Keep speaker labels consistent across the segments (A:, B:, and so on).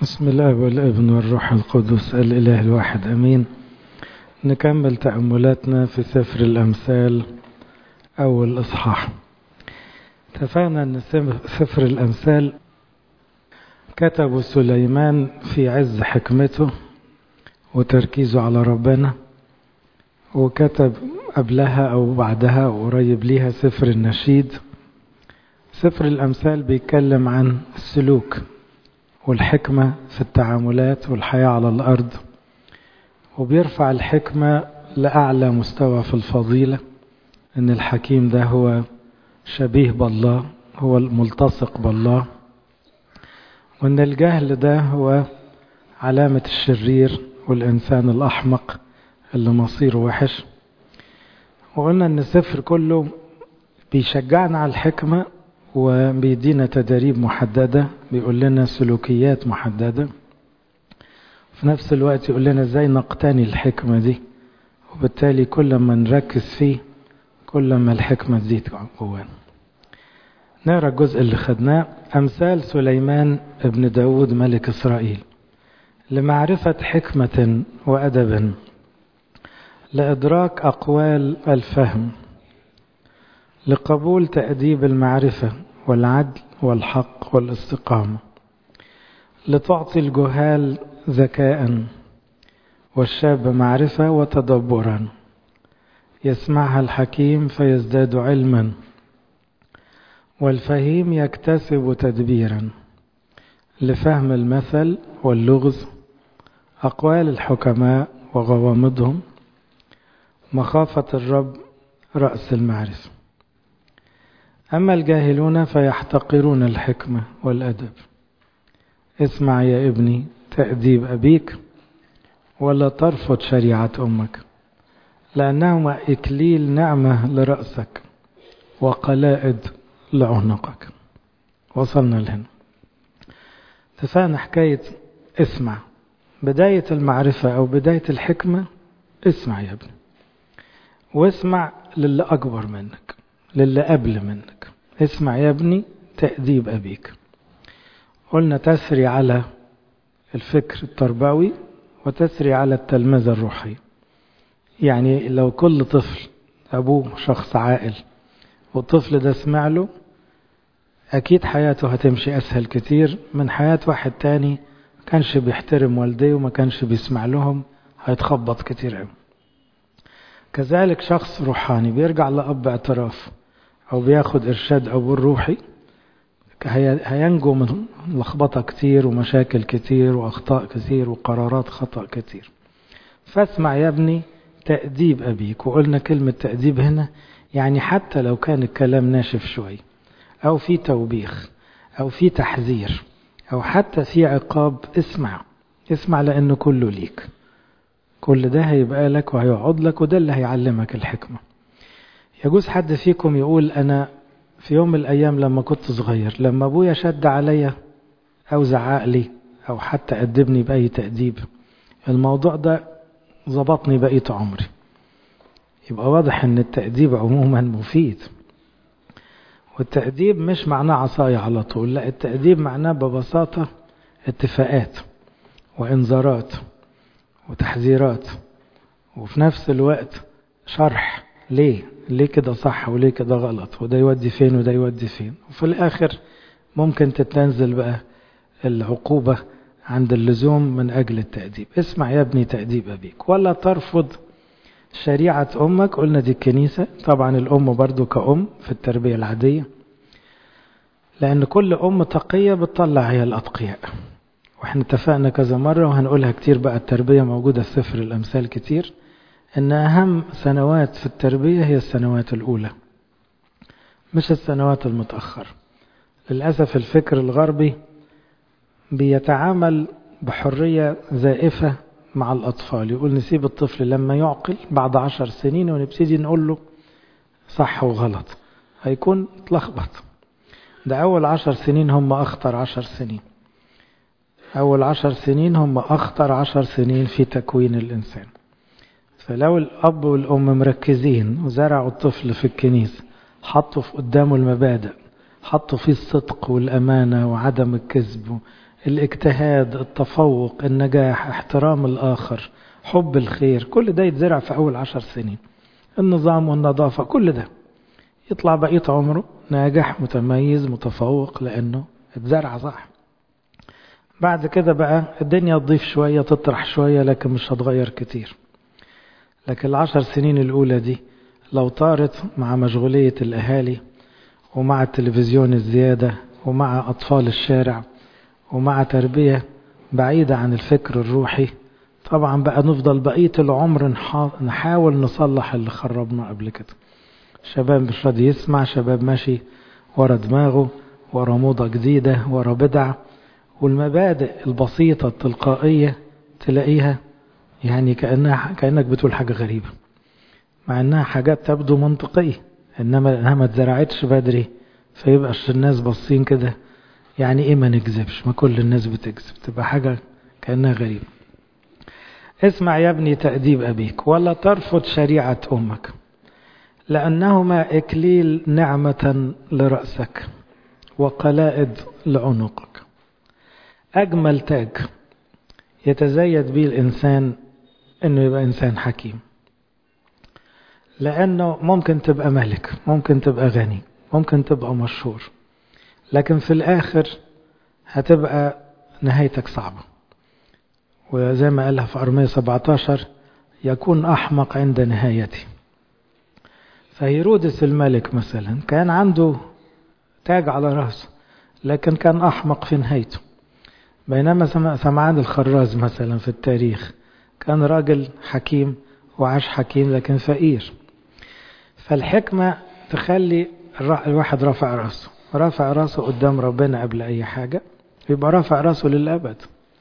A: بسم الله والابن والروح القدس الإله الواحد أمين نكمل تأملاتنا في سفر الأمثال أول إصحاح اتفقنا أن سفر الأمثال كتبه سليمان في عز حكمته وتركيزه على ربنا وكتب قبلها أو بعدها قريب ليها سفر النشيد سفر الأمثال بيتكلم عن السلوك والحكمة في التعاملات والحياة على الأرض وبيرفع الحكمة لأعلى مستوى في الفضيلة إن الحكيم ده هو شبيه بالله هو الملتصق بالله وإن الجهل ده هو علامة الشرير والإنسان الأحمق اللي مصيره وحش وقلنا إن السفر كله بيشجعنا على الحكمة وبيدينا تدريب محددة بيقول لنا سلوكيات محددة في نفس الوقت يقول لنا ازاي نقتني الحكمة دي وبالتالي كل ما نركز فيه كل ما الحكمة تزيد جوانا نقرا الجزء اللي خدناه أمثال سليمان ابن داود ملك إسرائيل لمعرفة حكمة وأدب لإدراك أقوال الفهم لقبول تأديب المعرفة والعدل والحق والاستقامة لتعطي الجهال ذكاء والشاب معرفة وتدبرا يسمعها الحكيم فيزداد علما والفهيم يكتسب تدبيرا لفهم المثل واللغز أقوال الحكماء وغوامضهم مخافة الرب رأس المعرفة أما الجاهلون فيحتقرون الحكمة والأدب اسمع يا ابني تأديب أبيك ولا ترفض شريعة أمك لأنهما إكليل نعمة لرأسك وقلائد لعنقك وصلنا لهنا اتفقنا حكاية اسمع بداية المعرفة أو بداية الحكمة اسمع يا ابني واسمع للي أكبر منك للي قبل منك اسمع يا ابني تأديب أبيك قلنا تسري على الفكر التربوي وتسري على التلمذة الروحية يعني لو كل طفل أبوه شخص عاقل والطفل ده سمع له أكيد حياته هتمشي أسهل كتير من حياة واحد تاني ما كانش بيحترم والديه وما كانش بيسمع لهم هيتخبط كتير قوي كذلك شخص روحاني بيرجع لأب اعتراف أو بياخد إرشاد أبوه الروحي هينجو من لخبطة كتير ومشاكل كتير وأخطاء كتير وقرارات خطأ كتير فاسمع يا ابني تأديب أبيك وقلنا كلمة تأديب هنا يعني حتى لو كان الكلام ناشف شوي أو في توبيخ أو في تحذير أو حتى في عقاب اسمع اسمع لأنه كله ليك كل ده هيبقى لك وهيقعد لك وده اللي هيعلمك الحكمة يجوز حد فيكم يقول أنا في يوم من الأيام لما كنت صغير لما أبويا شد عليا أو زعق لي أو حتى أدبني بأي تأديب الموضوع ده ظبطني بقية عمري يبقى واضح أن التأديب عموما مفيد والتأديب مش معناه عصاية على طول لا التأديب معناه ببساطة اتفاقات وإنذارات وتحذيرات وفي نفس الوقت شرح ليه ليه كده صح وليه كده غلط وده يودي فين وده يودي فين وفي الآخر ممكن تتنزل بقى العقوبة عند اللزوم من أجل التأديب اسمع يا ابني تأديب أبيك ولا ترفض شريعة أمك قلنا دي الكنيسة طبعا الأم برضو كأم في التربية العادية لأن كل أم تقية بتطلع هي الأتقياء واحنا اتفقنا كذا مرة وهنقولها كتير بقى التربية موجودة في سفر الأمثال كتير إن أهم سنوات في التربية هي السنوات الأولى مش السنوات المتأخرة للأسف الفكر الغربي بيتعامل بحرية زائفة مع الأطفال يقول نسيب الطفل لما يعقل بعد عشر سنين ونبتدي نقول له صح وغلط هيكون اتلخبط ده أول عشر سنين هم أخطر عشر سنين أول عشر سنين هم أخطر عشر سنين في تكوين الإنسان فلو الأب والأم مركزين وزرعوا الطفل في الكنيسة حطوا في قدامه المبادئ حطوا فيه الصدق والأمانة وعدم الكذب الاجتهاد التفوق النجاح احترام الآخر حب الخير كل ده يتزرع في أول عشر سنين النظام والنظافة كل ده يطلع بقية عمره ناجح متميز متفوق لأنه اتزرع صح بعد كده بقى الدنيا تضيف شوية تطرح شوية لكن مش هتغير كتير لكن العشر سنين الأولى دي لو طارت مع مشغولية الأهالي ومع التلفزيون الزيادة ومع أطفال الشارع ومع تربية بعيدة عن الفكر الروحي طبعا بقى نفضل بقية العمر نحاول نصلح اللي خربنا قبل كده شباب مش راضي يسمع شباب ماشي ورا دماغه ورا موضة جديدة ورا بدع والمبادئ البسيطة التلقائية تلاقيها يعني كأنها كأنك بتقول حاجة غريبة مع انها حاجات تبدو منطقية انما انها ما اتزرعتش بدري فيبقاش الناس باصين كده يعني ايه ما نكذبش ما كل الناس بتكذب تبقى حاجة كأنها غريبة اسمع يا ابني تأديب أبيك ولا ترفض شريعة أمك لأنهما إكليل نعمة لرأسك وقلائد لعنقك أجمل تاج يتزيد به الإنسان أنه يبقى إنسان حكيم لأنه ممكن تبقى ملك ممكن تبقى غني ممكن تبقى مشهور لكن في الآخر هتبقى نهايتك صعبة وزي ما قالها في أرمية 17 يكون أحمق عند نهايتي فهيرودس الملك مثلا كان عنده تاج على رأسه لكن كان أحمق في نهايته بينما سمعان الخراز مثلا في التاريخ كان راجل حكيم وعاش حكيم لكن فقير فالحكمة تخلي الواحد رافع راسه رافع راسه قدام ربنا قبل أي حاجة يبقى رافع راسه للأبد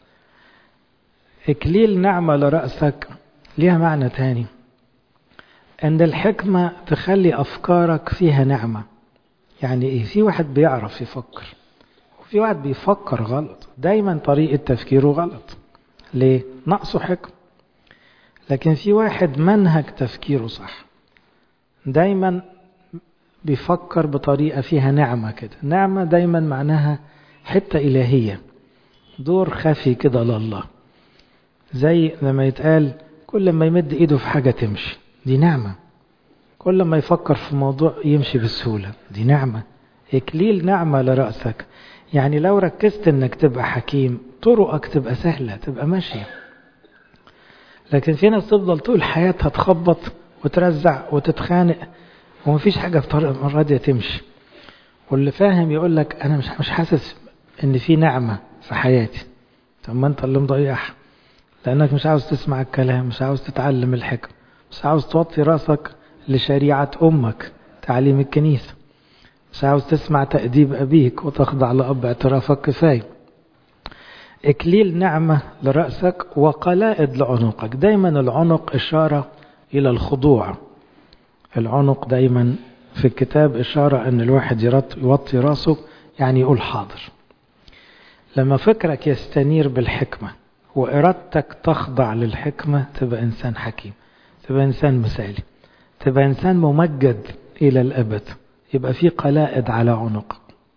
A: إكليل نعمة لرأسك ليها معنى تاني أن الحكمة تخلي أفكارك فيها نعمة يعني إيه في واحد بيعرف يفكر وفي واحد بيفكر غلط دايما طريقة تفكيره غلط ليه نقصه حكم لكن في واحد منهج تفكيره صح دايما بيفكر بطريقة فيها نعمة كده نعمة دايما معناها حتة إلهية دور خفي كده لله زي لما يتقال كل ما يمد ايده في حاجة تمشي دي نعمة كل ما يفكر في موضوع يمشي بسهولة دي نعمة إكليل نعمة لرأسك يعني لو ركزت انك تبقى حكيم طرقك تبقى سهلة تبقى ماشية لكن في ناس تفضل طول حياتها تخبط وترزع وتتخانق ومفيش حاجة بطريقة راضية تمشي واللي فاهم يقول لك أنا مش مش حاسس إن في نعمة في حياتي طب ما أنت اللي مضيعها لأنك مش عاوز تسمع الكلام مش عاوز تتعلم الحكم مش عاوز توطي راسك لشريعة أمك تعليم الكنيسة مش عاوز تسمع تأديب أبيك وتخضع لأب اعترافك كفاية إكليل نعمة لرأسك وقلائد لعنقك دايما العنق إشارة إلى الخضوع العنق دايما في الكتاب إشارة أن الواحد يوطي راسه يعني يقول حاضر لما فكرك يستنير بالحكمة وإرادتك تخضع للحكمة تبقى إنسان حكيم تبقى إنسان مثالي تبقى إنسان ممجد إلى الأبد يبقى في قلائد على عنقك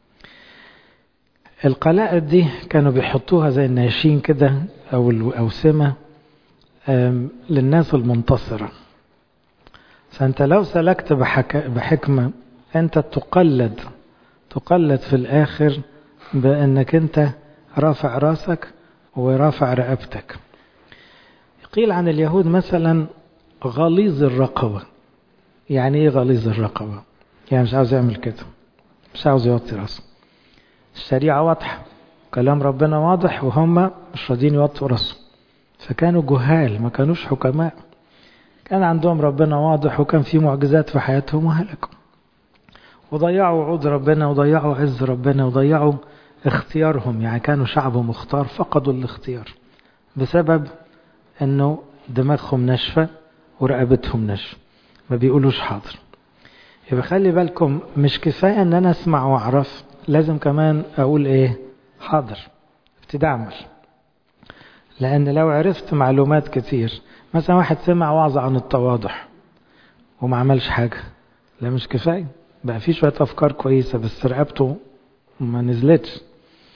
A: القلائد دي كانوا بيحطوها زي الناشين كده أو الأوسمة للناس المنتصرة فأنت لو سلكت بحك... بحكمة أنت تقلد تقلد في الآخر بأنك أنت رافع راسك ورافع رقبتك قيل عن اليهود مثلا غليظ الرقبة يعني ايه غليظ الرقبة يعني مش عاوز يعمل كده مش عاوز يوطي راسه الشريعة واضحة كلام ربنا واضح وهم مش راضيين يوطوا راسه فكانوا جهال ما كانوش حكماء كان عندهم ربنا واضح وكان في معجزات في حياتهم وهلكوا وضيعوا وعود ربنا وضيعوا عز ربنا وضيعوا اختيارهم يعني كانوا شعب مختار فقدوا الاختيار بسبب انه دماغهم ناشفه ورقبتهم ناشفه ما بيقولوش حاضر يبقى خلي بالكم مش كفايه ان انا اسمع واعرف لازم كمان اقول ايه حاضر ابتدي اعمل لان لو عرفت معلومات كتير مثلا واحد سمع وعظ عن التواضع وما عملش حاجه لا مش كفايه بقى في شويه افكار كويسه بس رقبته ما نزلتش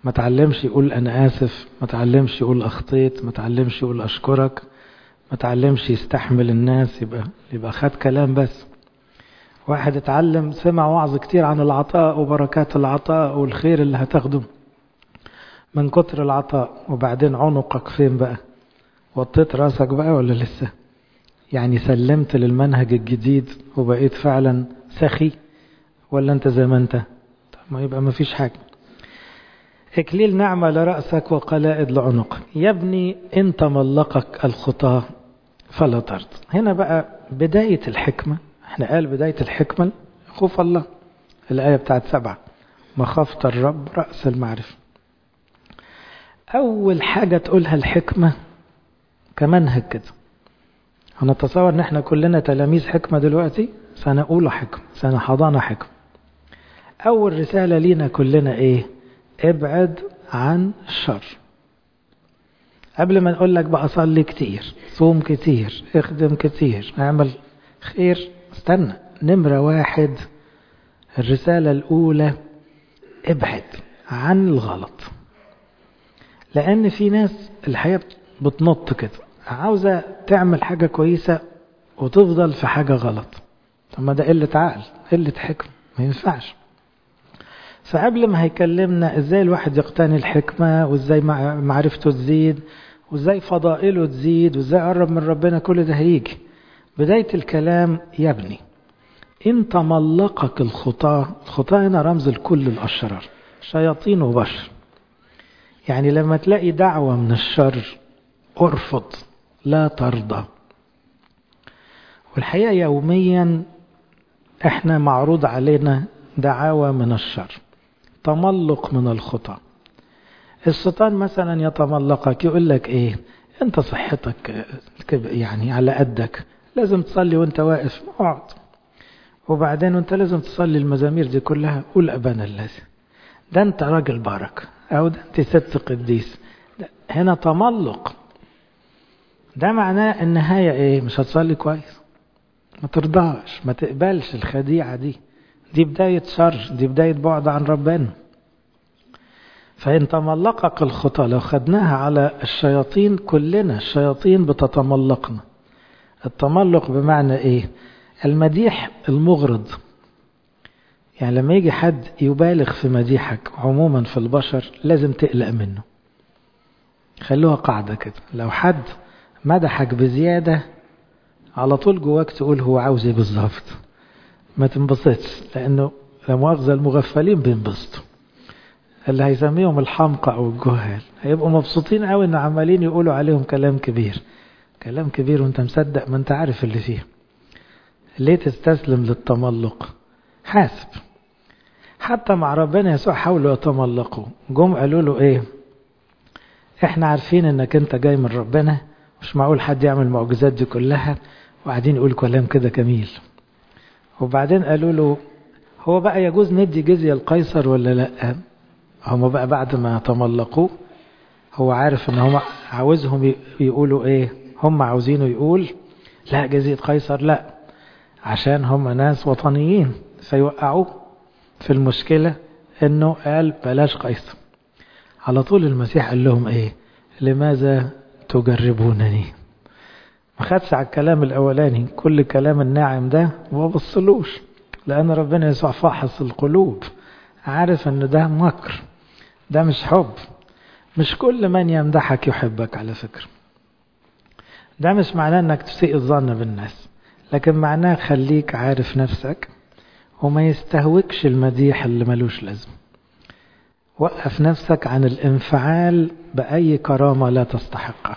A: ما تعلمش يقول أنا آسف ما تعلمش يقول أخطيت ما تعلمش يقول أشكرك ما تعلمش يستحمل الناس يبقى يبقى خد كلام بس واحد اتعلم سمع وعظ كتير عن العطاء وبركات العطاء والخير اللي هتاخده من كتر العطاء وبعدين عنقك فين بقى وطيت راسك بقى ولا لسه يعني سلمت للمنهج الجديد وبقيت فعلا سخي ولا انت زي ما انت طب ما يبقى ما فيش حاجة اكليل نعمة لرأسك وقلائد لعنقك يا ابني انت ملقك الخطاة فلا ترض هنا بقى بداية الحكمة احنا قال بداية الحكمة خوف الله الآية بتاعت سبعة مخافة الرب رأس المعرفة أول حاجة تقولها الحكمة كمنهج كده هنتصور ان احنا كلنا تلاميذ حكمة دلوقتي سنة أولى حكمة سنة حضانة حكمة أول رسالة لينا كلنا إيه ابعد عن الشر قبل ما نقول لك بقى صلي كتير صوم كتير اخدم كتير اعمل خير استنى نمرة واحد الرسالة الأولى ابعد عن الغلط لأن في ناس الحياة بتنط كده عاوزة تعمل حاجة كويسة وتفضل في حاجة غلط طب ما ده قلة عقل قلة حكم ما ينفعش فقبل ما هيكلمنا ازاي الواحد يقتني الحكمة وازاي معرفته تزيد وازاي فضائله تزيد وازاي يقرب من ربنا كل ده هيجي بداية الكلام يا ابني ان تملقك الخطاة الخطاة هنا رمز لكل الأشرار شياطين وبشر يعني لما تلاقي دعوة من الشر ارفض لا ترضى والحقيقة يوميا احنا معروض علينا دعاوى من الشر تملق من الخطى الشيطان مثلا يتملقك يقول لك ايه انت صحتك يعني على قدك لازم تصلي وانت واقف اقعد وبعدين وانت لازم تصلي المزامير دي كلها قول ابانا الذي ده انت راجل بارك او ده انت ست قديس هنا تملق ده معناه النهاية ايه مش هتصلي كويس ما ترضاش ما تقبلش الخديعة دي دي بداية شر دي بداية بعد عن ربنا فإن تملقك الخطى لو خدناها على الشياطين كلنا الشياطين بتتملقنا التملق بمعنى ايه المديح المغرض يعني لما يجي حد يبالغ في مديحك عموما في البشر لازم تقلق منه خلوها قاعدة كده لو حد مدحك بزيادة على طول جواك تقول هو عاوز ايه بالظبط ما تنبسطش لانه لا مؤاخذة المغفلين بينبسطوا اللي هيسميهم الحمقى او الجهال هيبقوا مبسوطين قوي ان عمالين يقولوا عليهم كلام كبير كلام كبير وانت مصدق ما انت عارف اللي فيه ليه تستسلم للتملق حاسب حتى مع ربنا يسوع حاولوا يتملقوا جم قالوا له ايه احنا عارفين انك انت جاي من ربنا مش معقول حد يعمل المعجزات دي كلها وقاعدين يقول كلام كده جميل وبعدين قالوا له هو بقى يجوز ندي جزية القيصر ولا لا هم بقى بعد ما تملقوه هو عارف ان هم عاوزهم يقولوا ايه هم عاوزينه يقول لا جزية قيصر لا عشان هم ناس وطنيين فيوقعوه في المشكلة انه قال بلاش قيصر على طول المسيح قال لهم ايه لماذا تجربونني ما خدش على الكلام الاولاني كل كلام الناعم ده ما بصلوش لان ربنا يسوع فاحص القلوب عارف ان ده مكر ده مش حب مش كل من يمدحك يحبك على فكرة ده مش معناه انك تسيء الظن بالناس لكن معناه خليك عارف نفسك وما يستهوكش المديح اللي ملوش لازم وقف نفسك عن الانفعال بأي كرامة لا تستحقها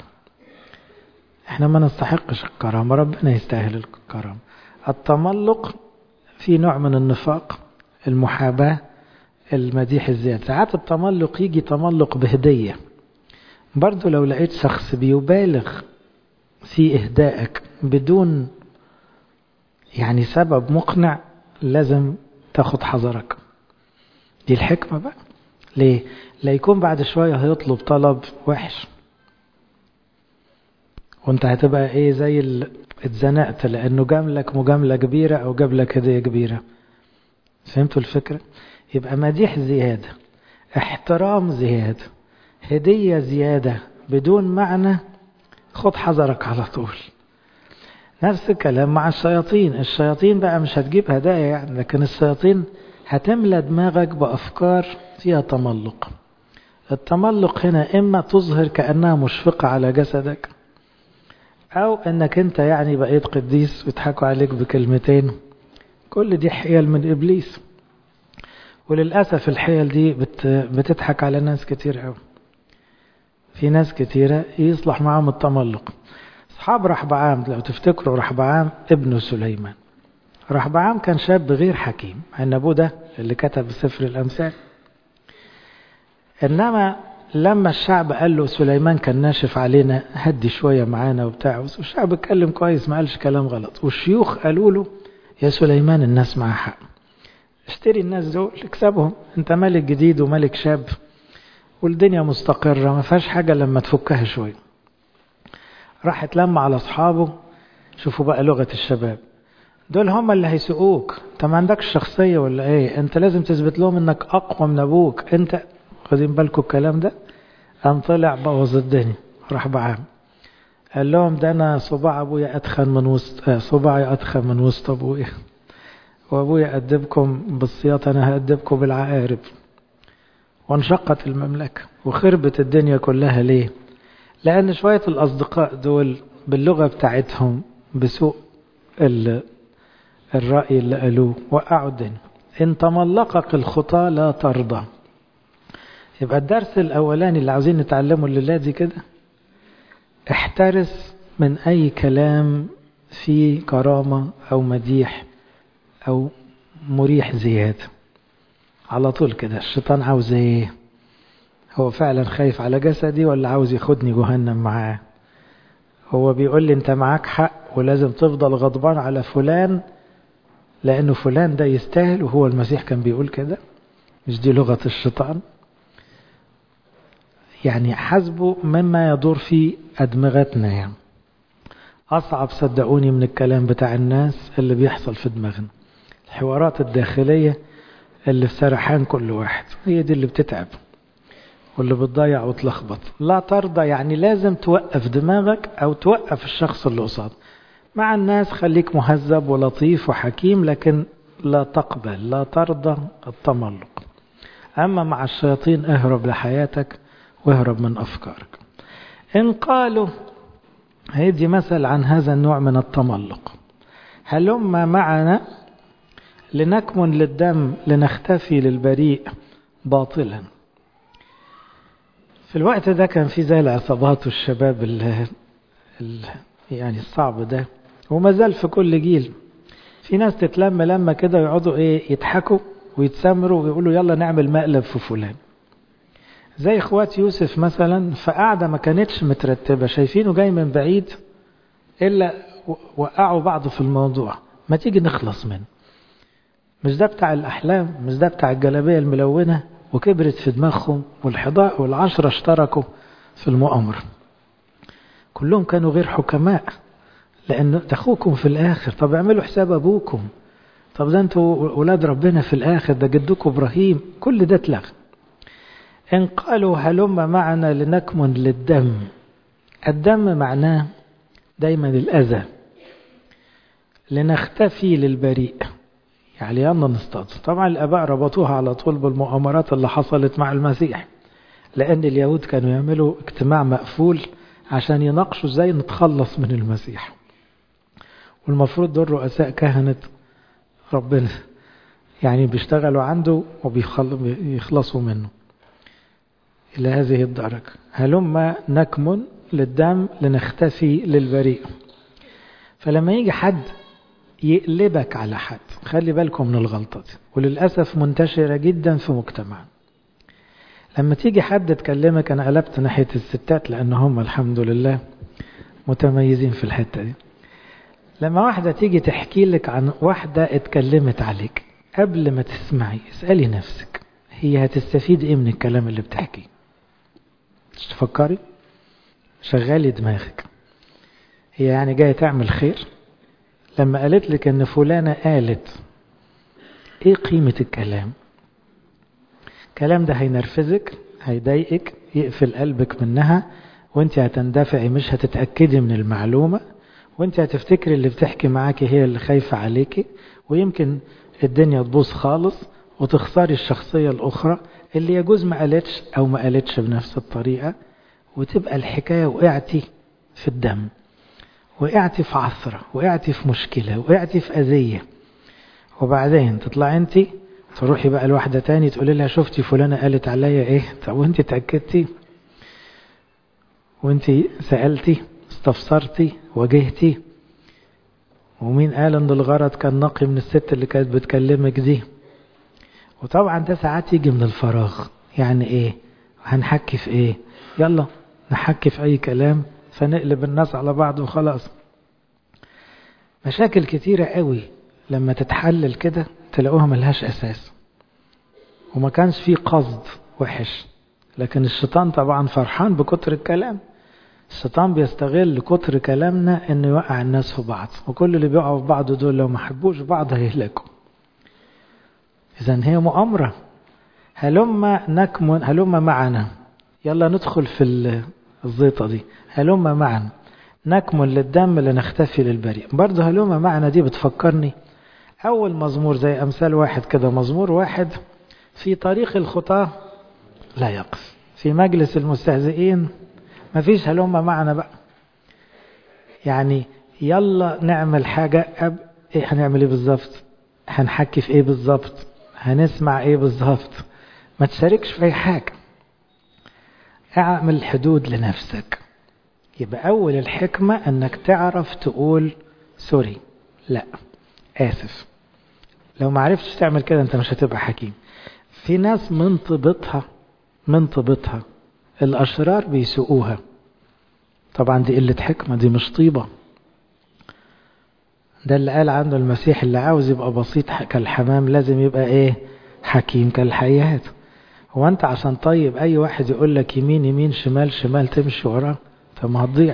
A: احنا ما نستحقش الكرامة ربنا يستاهل الكرامة التملق في نوع من النفاق المحاباة المديح الزيادة ساعات التملق يجي تملق بهدية برضو لو لقيت شخص بيبالغ في إهدائك بدون يعني سبب مقنع لازم تاخد حذرك دي الحكمة بقى ليه لا يكون بعد شوية هيطلب طلب وحش وانت هتبقى ايه زي ال... اتزنقت لانه جاملك مجاملة كبيرة او جاب لك هدية كبيرة فهمتوا الفكرة يبقى مديح زيادة احترام زيادة هدية زيادة بدون معنى خد حذرك على طول نفس الكلام مع الشياطين الشياطين بقى مش هتجيب هدايا يعني لكن الشياطين هتملى دماغك بأفكار فيها تملق التملق هنا إما تظهر كأنها مشفقة على جسدك أو أنك أنت يعني بقيت قديس ويضحكوا عليك بكلمتين كل دي حيل من إبليس وللأسف الحيل دي بت بتضحك على ناس كتير أوي في ناس كتيرة يصلح معاهم التملق أصحاب رحبعام لو تفتكروا رحبعام ابن سليمان رحبعام كان شاب غير حكيم أن أبوه ده اللي كتب سفر الأمثال إنما لما الشعب قال له سليمان كان ناشف علينا هدي شوية معانا وبتاع والشعب اتكلم كويس ما قالش كلام غلط والشيوخ قالوا له يا سليمان الناس معاها حق اشتري الناس دول اكسبهم انت ملك جديد وملك شاب والدنيا مستقرة ما فيهاش حاجة لما تفكها شوية راح اتلم على اصحابه شوفوا بقى لغة الشباب دول هم اللي هيسوقوك انت ما عندكش شخصية ولا ايه انت لازم تثبت لهم انك اقوى من ابوك انت واخدين بالكم الكلام ده قام طلع بوظ الدنيا راح بعام قال لهم ده انا صباع ابويا اتخن من وسط صباعي اتخن من وسط ابويا وابويا ادبكم بالسياط انا هادبكم بالعقارب وانشقت المملكة وخربت الدنيا كلها ليه لان شوية الاصدقاء دول باللغة بتاعتهم بسوء الرأي اللي قالوه وقعوا الدنيا ان تملقك الخطى لا ترضى يبقى الدرس الأولاني اللي عاوزين نتعلمه الليلة دي كده احترس من أي كلام فيه كرامة أو مديح أو مريح زيادة على طول كده الشيطان عاوز ايه هو فعلا خايف على جسدي ولا عاوز ياخدني جهنم معاه هو بيقول لي انت معاك حق ولازم تفضل غضبان على فلان لانه فلان ده يستاهل وهو المسيح كان بيقول كده مش دي لغة الشيطان يعني حسبه مما يدور في أدمغتنا يعني أصعب صدقوني من الكلام بتاع الناس اللي بيحصل في دماغنا الحوارات الداخلية اللي في سرحان كل واحد هي دي اللي بتتعب واللي بتضيع وتلخبط لا ترضى يعني لازم توقف دماغك أو توقف الشخص اللي قصاد مع الناس خليك مهذب ولطيف وحكيم لكن لا تقبل لا ترضى التملق أما مع الشياطين اهرب لحياتك واهرب من أفكارك إن قالوا هيدي مثل عن هذا النوع من التملق هلما معنا لنكمن للدم لنختفي للبريء باطلا في الوقت ده كان في زي العصابات والشباب ال ال يعني الصعب ده وما زال في كل جيل في ناس تتلم لما كده يقعدوا ايه يضحكوا ويتسمروا ويقولوا يلا نعمل مقلب في فلان زي اخوات يوسف مثلا فقعدة ما كانتش مترتبة شايفينه جاي من بعيد إلا وقعوا بعض في الموضوع ما تيجي نخلص منه مش ده بتاع الأحلام مش ده بتاع الجلابية الملونة وكبرت في دماغهم والحضاء والعشرة اشتركوا في المؤامرة كلهم كانوا غير حكماء لأن ده أخوكم في الآخر طب اعملوا حساب أبوكم طب ده أنتوا ولاد ربنا في الآخر ده جدكم إبراهيم كل ده اتلغى إن قالوا هلم معنا لنكمن للدم الدم معناه دايما الأذى لنختفي للبريء يعني يلا نصطاد طبعا الآباء ربطوها على طول بالمؤامرات اللي حصلت مع المسيح لأن اليهود كانوا يعملوا اجتماع مقفول عشان يناقشوا ازاي نتخلص من المسيح والمفروض دول رؤساء كهنة ربنا يعني بيشتغلوا عنده وبيخلصوا منه إلى هذه الدرجة هلما نكمن للدم لنختفي للبريء فلما يجي حد يقلبك على حد خلي بالكم من الغلطة دي وللأسف منتشرة جدا في مجتمعنا لما تيجي حد تكلمك أنا قلبت ناحية الستات لأن هم الحمد لله متميزين في الحتة دي لما واحدة تيجي تحكي لك عن واحدة اتكلمت عليك قبل ما تسمعي اسألي نفسك هي هتستفيد ايه من الكلام اللي بتحكيه مش تفكري شغالي دماغك هي يعني جاية تعمل خير لما قالت لك ان فلانة قالت ايه قيمة الكلام الكلام ده هينرفزك هيضايقك يقفل قلبك منها وانت هتندفعي مش هتتأكدي من المعلومة وانت هتفتكري اللي بتحكي معاكي هي اللي خايفة عليكي ويمكن الدنيا تبوظ خالص وتخسري الشخصية الأخرى اللي يجوز ما قالتش أو ما قالتش بنفس الطريقة وتبقى الحكاية وقعتي في الدم وقعتي في عثرة وقعتي في مشكلة وقعتي في أذية وبعدين تطلعي انت تروحي بقى لواحدة تاني تقولي لها شفتي فلانة قالت عليا ايه طب وانت تأكدتي وانت سألتي استفسرتي واجهتي ومين قال ان الغرض كان نقي من الست اللي كانت بتكلمك دي وطبعا ده ساعات يجي من الفراغ يعني ايه هنحكي في ايه يلا نحكي في اي كلام فنقلب الناس على بعض وخلاص مشاكل كتيرة قوي لما تتحلل كده تلاقوها ملهاش اساس وما كانش فيه قصد وحش لكن الشيطان طبعا فرحان بكتر الكلام الشيطان بيستغل كتر كلامنا انه يوقع الناس في بعض وكل اللي بيقعوا في بعض دول لو ما حبوش بعض هيهلكوا اذا هي مؤامرة هلما نكمن هلما معنا يلا ندخل في الزيطة دي هلما معنا نكمن للدم لنختفي للبريء برضه هلما معنا دي بتفكرني أول مزمور زي أمثال واحد كده مزمور واحد في طريق الخطاة لا يقف في مجلس المستهزئين ما فيش هلما معنا بقى يعني يلا نعمل حاجة أب إيه هنعمل إيه بالظبط هنحكي في إيه بالظبط هنسمع إيه بالظبط ما تشاركش في أي حاجة اعمل حدود لنفسك يبقى أول الحكمة أنك تعرف تقول سوري لا آسف لو ما عرفتش تعمل كده أنت مش هتبقى حكيم في ناس من طيبتها من طيبتها الأشرار بيسوقوها طبعا دي قلة حكمة دي مش طيبة ده اللي قال عنه المسيح اللي عاوز يبقى بسيط كالحمام لازم يبقى ايه حكيم كالحيات هو انت عشان طيب اي واحد يقول لك يمين يمين شمال شمال تمشي وراه طب ما هتضيع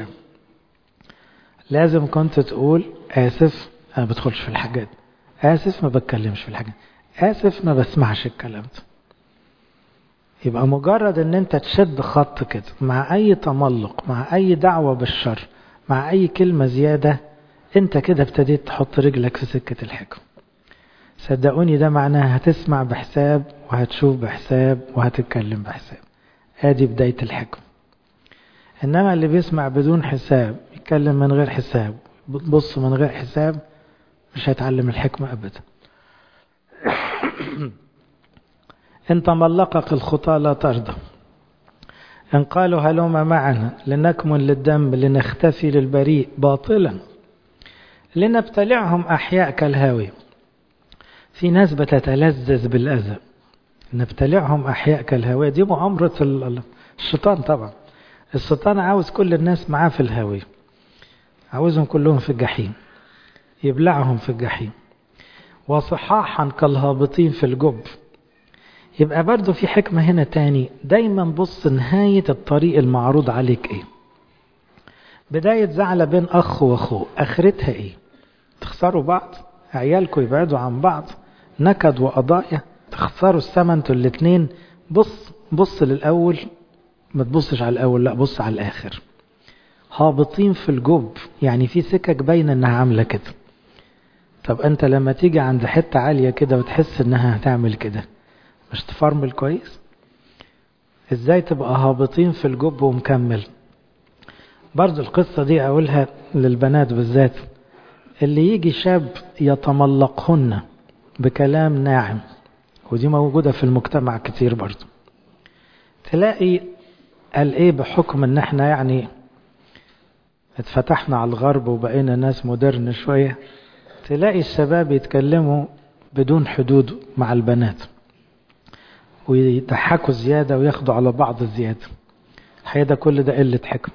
A: لازم كنت تقول اسف انا بدخلش في الحاجات اسف ما بتكلمش في الحاجات اسف ما بسمعش الكلام ده يبقى مجرد ان انت تشد خط كده مع اي تملق مع اي دعوة بالشر مع اي كلمة زيادة انت كده ابتديت تحط رجلك في سكة الحكم صدقوني ده معناه هتسمع بحساب وهتشوف بحساب وهتتكلم بحساب ادي بداية الحكم انما اللي بيسمع بدون حساب يتكلم من غير حساب بص من غير حساب مش هيتعلم الحكمة ابدا إن تملقك الخطى لا ترضى إن قالوا هلوم معنا لنكمن للدم لنختفي للبريء باطلا لنبتلعهم أحياء كالهاوي في ناس بتتلذذ بالأذى نبتلعهم أحياء كالهاوية دي مؤامرة الشيطان طبعا الشيطان عاوز كل الناس معاه في الهاوية عاوزهم كلهم في الجحيم يبلعهم في الجحيم وصحاحا كالهابطين في الجب يبقى برضو في حكمة هنا تاني دايما بص نهاية الطريق المعروض عليك ايه بداية زعلة بين أخ وأخوه آخرتها ايه تخسروا بعض عيالكم يبعدوا عن بعض نكد وقضايا تخسروا السما انتوا الاتنين بص بص للأول ما تبصش على الأول لا بص على الآخر هابطين في الجب يعني في سكك باينة انها عاملة كده طب انت لما تيجي عند حتة عالية كده وتحس انها هتعمل كده مش تفرمل كويس ازاي تبقى هابطين في الجب ومكمل برضو القصة دي اقولها للبنات بالذات اللي يجي شاب يتملقهن بكلام ناعم ودي موجودة في المجتمع كتير برضو تلاقي قال ايه بحكم ان احنا يعني اتفتحنا على الغرب وبقينا ناس مودرن شوية تلاقي الشباب يتكلموا بدون حدود مع البنات ويضحكوا زيادة وياخدوا على بعض زيادة الحقيقة ده كل ده قلة حكمة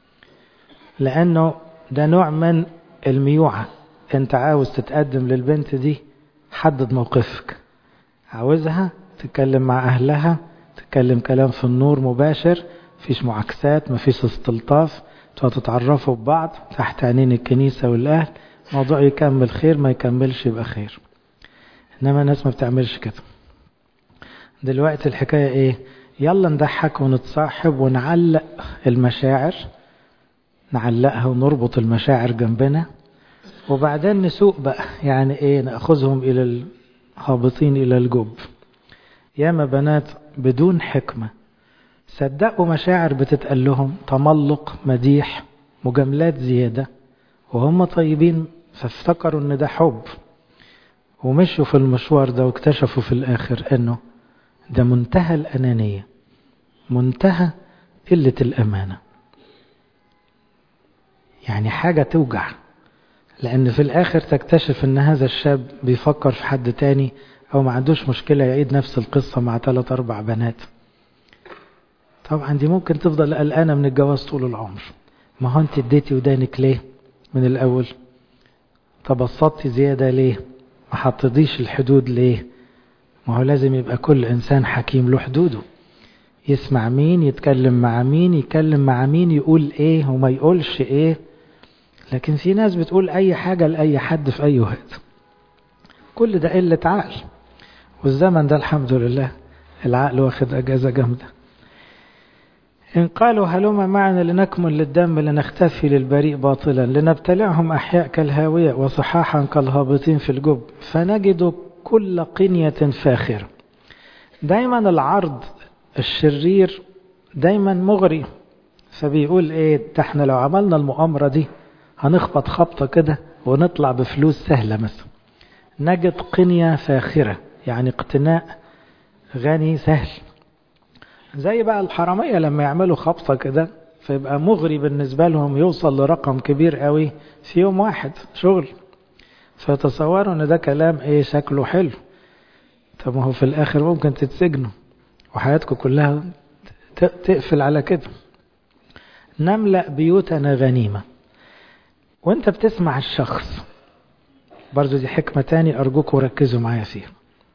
A: لأنه ده نوع من الميوعة انت عاوز تتقدم للبنت دي حدد موقفك عاوزها تتكلم مع أهلها تتكلم كلام في النور مباشر مفيش معاكسات مفيش استلطاف تتعرفوا ببعض تحت عينين الكنيسة والأهل موضوع يكمل خير ما يكملش يبقى خير إنما الناس ما بتعملش كده دلوقتي الحكاية ايه يلا نضحك ونتصاحب ونعلق المشاعر نعلقها ونربط المشاعر جنبنا وبعدين نسوق بقى يعني ايه ناخذهم الى الهابطين الى الجب ياما بنات بدون حكمة صدقوا مشاعر بتتقال لهم تملق مديح مجاملات زيادة وهم طيبين فافتكروا ان ده حب ومشوا في المشوار ده واكتشفوا في الاخر انه ده منتهى الانانية منتهى قلة الامانة يعني حاجة توجع لأن في الآخر تكتشف أن هذا الشاب بيفكر في حد تاني أو ما عندوش مشكلة يعيد نفس القصة مع ثلاث أربع بنات طبعا دي ممكن تفضل قلقانة من الجواز طول العمر ما هو أنت اديتي ودانك ليه من الأول تبسطتي زيادة ليه ما حطيتيش الحدود ليه ما هو لازم يبقى كل إنسان حكيم له حدوده يسمع مين يتكلم مع مين يتكلم مع مين يقول ايه وما يقولش ايه لكن في ناس بتقول اي حاجة لأي حد في اي وقت كل ده قلة عقل والزمن ده الحمد لله العقل واخد اجازة جامدة إن قالوا هلما معنا لنكمل للدم لنختفي للبريء باطلا لنبتلعهم أحياء كالهاوية وصحاحا كالهابطين في الجب فنجد كل قنية فاخرة دايما العرض الشرير دايما مغري فبيقول ايه ده احنا لو عملنا المؤامرة دي هنخبط خبطة كده ونطلع بفلوس سهلة مثلا نجد قنية فاخرة يعني اقتناء غني سهل زي بقى الحرامية لما يعملوا خبطة كده فيبقى مغري بالنسبة لهم يوصل لرقم كبير قوي في يوم واحد شغل فيتصوروا ان ده كلام ايه شكله حلو طب ما هو في الاخر ممكن تتسجنوا وحياتكم كلها تقفل على كده نملأ بيوتنا غنيمة وانت بتسمع الشخص برضو دي حكمة تاني أرجوكم ركزوا معايا فيها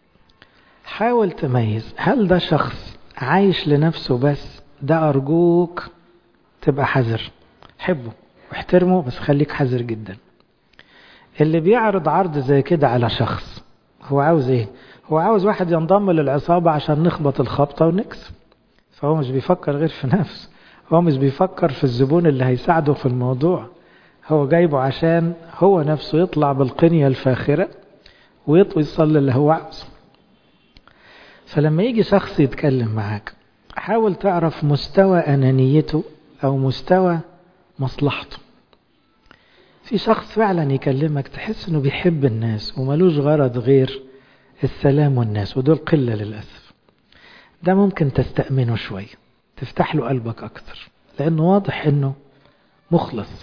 A: حاول تميز هل ده شخص عايش لنفسه بس ده أرجوك تبقى حذر حبه واحترمه بس خليك حذر جدا اللي بيعرض عرض زي كده على شخص هو عاوز ايه هو عاوز واحد ينضم للعصابة عشان نخبط الخبطة ونكسب فهو مش بيفكر غير في نفسه هو مش بيفكر في الزبون اللي هيساعده في الموضوع هو جايبه عشان هو نفسه يطلع بالقنية الفاخرة ويطوي يصلي اللي هو عاوزه فلما يجي شخص يتكلم معاك حاول تعرف مستوى أنانيته أو مستوى مصلحته في شخص فعلا يكلمك تحس انه بيحب الناس وملوش غرض غير السلام والناس ودول قلة للأسف ده ممكن تستأمنه شوية تفتح له قلبك أكتر لأنه واضح أنه مخلص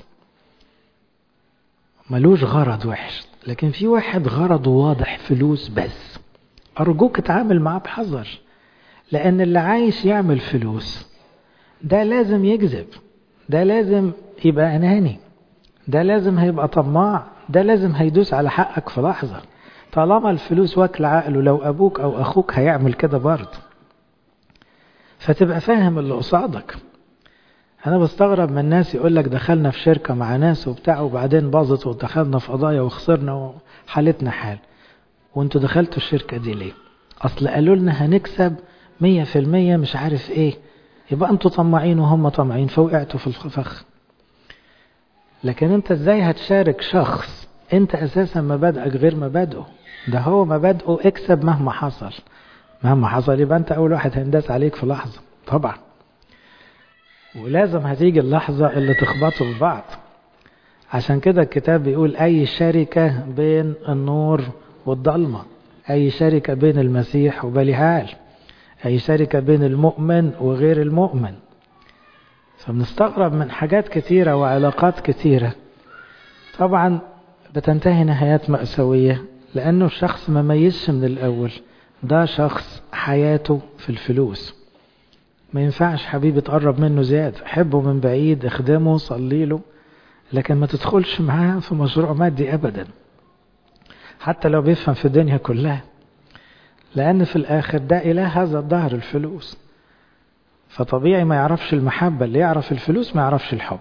A: ملوش غرض وحش لكن في واحد غرضه واضح فلوس بس أرجوك اتعامل معاه بحذر لأن اللي عايش يعمل فلوس ده لازم يكذب ده لازم يبقى أناني ده لازم هيبقى طماع ده لازم هيدوس على حقك في لحظة طالما الفلوس واكل عقله لو أبوك أو أخوك هيعمل كده برضه فتبقى فاهم اللي قصادك أنا بستغرب من الناس يقول لك دخلنا في شركة مع ناس وبتاع وبعدين باظت ودخلنا في قضايا وخسرنا وحالتنا حال وانتوا دخلتوا الشركة دي ليه أصل قالوا لنا هنكسب مية في المية مش عارف ايه يبقى انتوا طماعين وهم طماعين فوقعتوا في الفخ لكن انت ازاي هتشارك شخص انت اساسا مبادئك غير مبادئه ده هو مبادئه اكسب مهما حصل مهما حصل يبقى انت اول واحد هنداس عليك في لحظة طبعا ولازم هتيجي اللحظة اللي تخبطوا في بعض عشان كده الكتاب بيقول اي شركة بين النور والضلمة اي شركة بين المسيح وبليهال اي شركة بين المؤمن وغير المؤمن فبنستغرب من حاجات كثيرة وعلاقات كثيرة طبعا بتنتهي نهايات مأساوية لأنه الشخص ما ميزش من الأول ده شخص حياته في الفلوس ما ينفعش حبيبي تقرب منه زيادة حبه من بعيد اخدمه صلي له لكن ما تدخلش معاه في مشروع مادي أبدا حتى لو بيفهم في الدنيا كلها لأن في الآخر ده إله هذا الظهر الفلوس فطبيعي ما يعرفش المحبة اللي يعرف الفلوس ما يعرفش الحب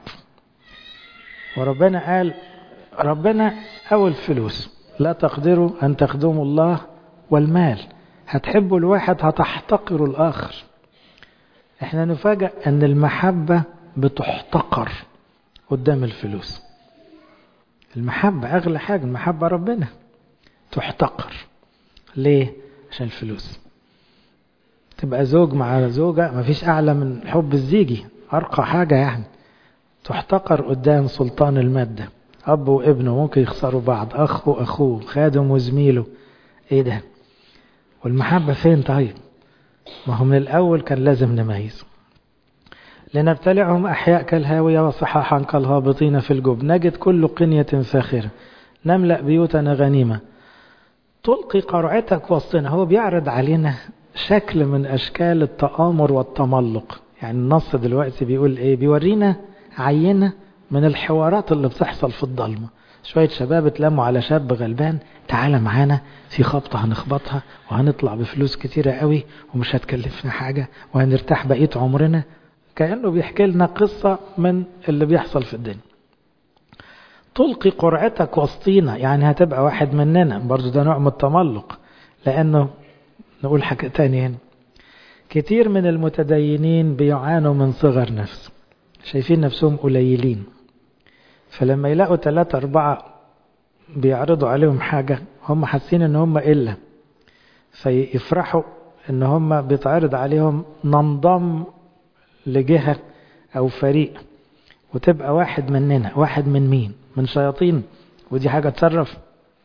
A: وربنا قال ربنا أو الفلوس لا تقدروا أن تخدموا الله والمال هتحبوا الواحد هتحتقروا الآخر احنا نفاجأ ان المحبة بتحتقر قدام الفلوس المحبة أغلى حاجة المحبة ربنا تحتقر ليه؟ عشان الفلوس تبقى زوج مع زوجة مفيش أعلى من حب الزيجي أرقى حاجة يعني تحتقر قدام سلطان المادة أب وابنه ممكن يخسروا بعض أخ وأخوه خادم وزميله إيه ده والمحبة فين طيب ما هو من الأول كان لازم نميز لنبتلعهم أحياء كالهاوية وصحاحا كالهابطين في الجب نجد كل قنية فاخرة نملأ بيوتنا غنيمة تلقي قرعتك وسطنا هو بيعرض علينا شكل من أشكال التآمر والتملق يعني النص دلوقتي بيقول إيه بيورينا عينة من الحوارات اللي بتحصل في الضلمة شوية شباب اتلموا على شاب غلبان تعالى معانا في خبطة هنخبطها وهنطلع بفلوس كتيرة قوي ومش هتكلفنا حاجة وهنرتاح بقية عمرنا كأنه بيحكي لنا قصة من اللي بيحصل في الدنيا تلقي قرعتك وسطينا يعني هتبقى واحد مننا برضو ده نوع من التملق لأنه نقول حاجة تانية هنا كتير من المتدينين بيعانوا من صغر نفس شايفين نفسهم قليلين فلما يلاقوا ثلاثة أربعة بيعرضوا عليهم حاجة هم حاسين ان هم إلا فيفرحوا ان هم بيتعرض عليهم ننضم لجهة أو فريق وتبقى واحد مننا واحد من مين من شياطين ودي حاجة تصرف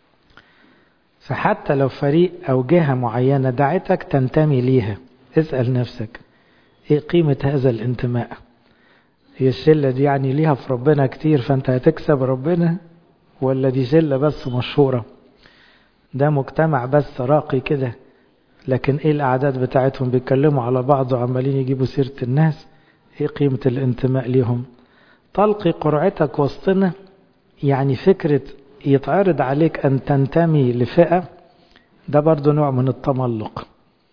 A: فحتى لو فريق أو جهة معينة دعتك تنتمي ليها اسأل نفسك ايه قيمة هذا الانتماء هي الشلة دي يعني ليها في ربنا كتير فانت هتكسب ربنا ولا دي شلة بس مشهورة ده مجتمع بس راقي كده لكن ايه الاعداد بتاعتهم بيتكلموا على بعض وعمالين يجيبوا سيرة الناس ايه قيمة الانتماء ليهم تلقي قرعتك وسطنا يعني فكرة يتعرض عليك ان تنتمي لفئة ده برضو نوع من التملق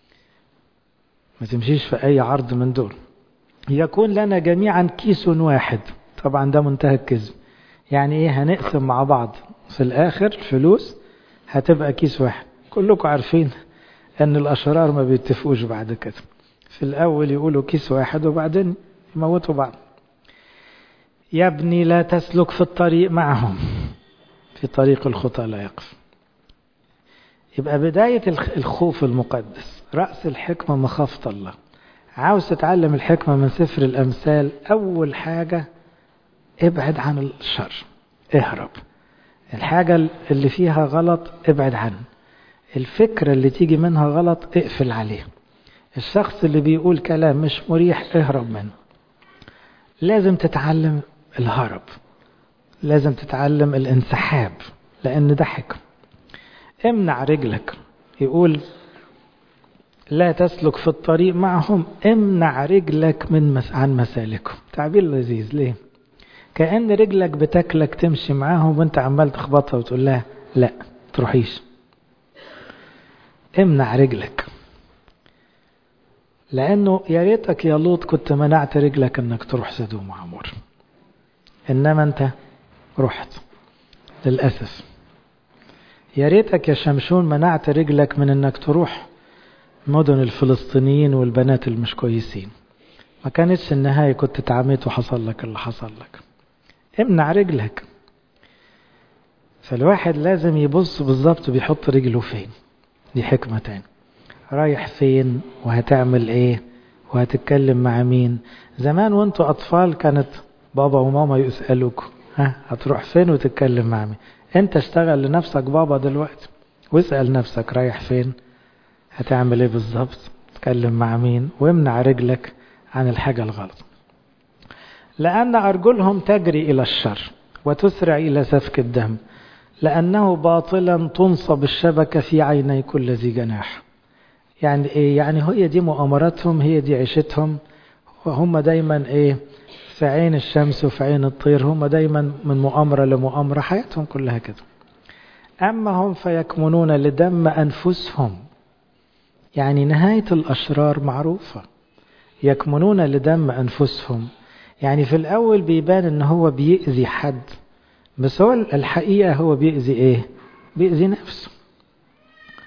A: ما تمشيش في اي عرض من دول يكون لنا جميعا كيس واحد طبعا ده منتهى الكذب يعني ايه هنقسم مع بعض في الاخر فلوس هتبقى كيس واحد كلكم عارفين ان الاشرار ما بيتفقوش بعد كده في الاول يقولوا كيس واحد وبعدين يموتوا بعض يا ابني لا تسلك في الطريق معهم في طريق الخطى لا يقف يبقى بداية الخوف المقدس رأس الحكمة مخافة الله عاوز تتعلم الحكمة من سفر الأمثال أول حاجة ابعد عن الشر اهرب الحاجة اللي فيها غلط ابعد عنه الفكرة اللي تيجي منها غلط اقفل عليه الشخص اللي بيقول كلام مش مريح اهرب منه لازم تتعلم الهرب لازم تتعلم الانسحاب لأن ده حكم امنع رجلك يقول لا تسلك في الطريق معهم امنع رجلك من مس... عن مسالكهم تعبير لذيذ ليه كأن رجلك بتاكلك تمشي معاهم وانت عمال تخبطها وتقول لها لا تروحيش امنع رجلك لأنه يا ريتك يا لوط كنت منعت رجلك انك تروح سدوم وعمور انما انت رحت للأسف يا ريتك يا شمشون منعت رجلك من انك تروح مدن الفلسطينيين والبنات المش كويسين ما كانتش النهاية كنت اتعاميت وحصل لك اللي حصل لك امنع رجلك فالواحد لازم يبص بالظبط بيحط رجله فين دي حكمة تاني رايح فين وهتعمل ايه وهتتكلم مع مين زمان وانتوا اطفال كانت بابا وماما يسألوك ها هتروح فين وتتكلم مع مين انت اشتغل لنفسك بابا دلوقتي واسأل نفسك رايح فين هتعمل ايه بالظبط تتكلم مع مين وامنع رجلك عن الحاجة الغلط لأن أرجلهم تجري إلى الشر وتسرع إلى سفك الدم لأنه باطلا تنصب الشبكة في عيني كل ذي جناح يعني إيه يعني هي دي مؤامراتهم هي دي عيشتهم وهم دايما إيه في عين الشمس وفي عين الطير هم دايما من مؤامرة لمؤامرة حياتهم كلها كده أما هم فيكمنون لدم أنفسهم يعني نهاية الأشرار معروفة يكمنون لدم أنفسهم يعني في الأول بيبان إن هو بيأذي حد بس هو الحقيقة هو بيأذي إيه بيأذي نفسه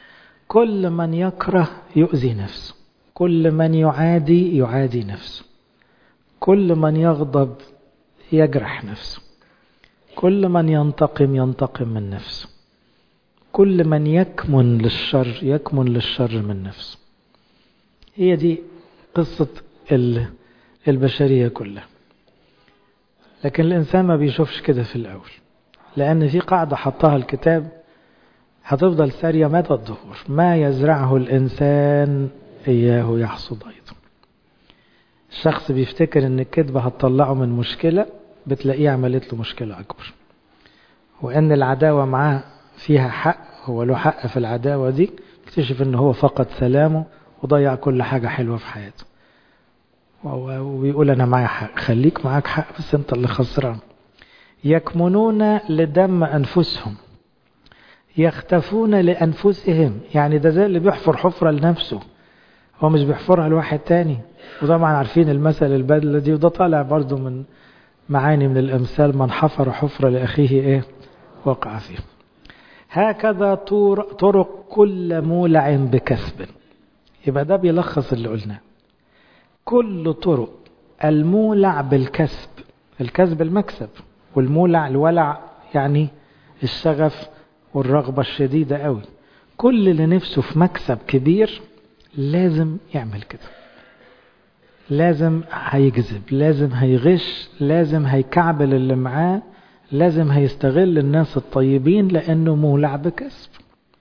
A: كل من يكره يؤذي نفسه كل من يعادي يعادي نفسه كل من يغضب يجرح نفسه كل من ينتقم ينتقم من نفسه كل من يكمن للشر يكمن للشر من نفسه هي دي قصة البشرية كلها لكن الإنسان ما بيشوفش كده في الأول لأن في قاعدة حطها الكتاب هتفضل سارية مدى الظهور ما يزرعه الإنسان إياه يحصد أيضا الشخص بيفتكر ان الكذبة هتطلعه من مشكلة بتلاقيه عملت له مشكلة أكبر وأن العداوة معاه فيها حق هو له حق في العداوة دي اكتشف ان هو فقد سلامه وضيع كل حاجة حلوة في حياته وبيقول أنا معايا حق خليك معاك حق بس أنت اللي خسران يكمنون لدم أنفسهم يختفون لأنفسهم يعني ده زي اللي بيحفر حفرة لنفسه هو مش بيحفرها لواحد تاني وطبعا عارفين المثل البدلة دي وده طالع برضو من معاني من الأمثال من حفر حفرة لأخيه إيه وقع فيه هكذا طرق كل مولع بكسب يبقى ده بيلخص اللي قلناه كل طرق المولع بالكسب الكسب المكسب والمولع الولع يعني الشغف والرغبة الشديدة قوي كل اللي نفسه في مكسب كبير لازم يعمل كده لازم هيكذب لازم هيغش لازم هيكعبل اللي معاه لازم هيستغل الناس الطيبين لأنه مولع بكسب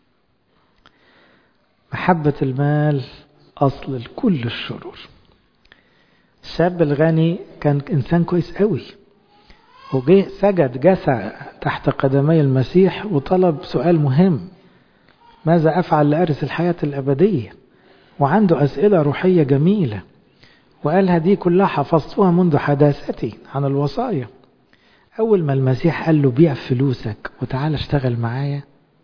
A: محبة المال أصل لكل الشرور الشاب الغني كان إنسان كويس قوي وجه سجد جسع تحت قدمي المسيح وطلب سؤال مهم ماذا أفعل لأرث الحياة الأبدية وعنده أسئلة روحية جميلة وقالها دي كلها حفظتها منذ حداثتي عن الوصايا أول ما المسيح قال له بيع فلوسك وتعال اشتغل معايا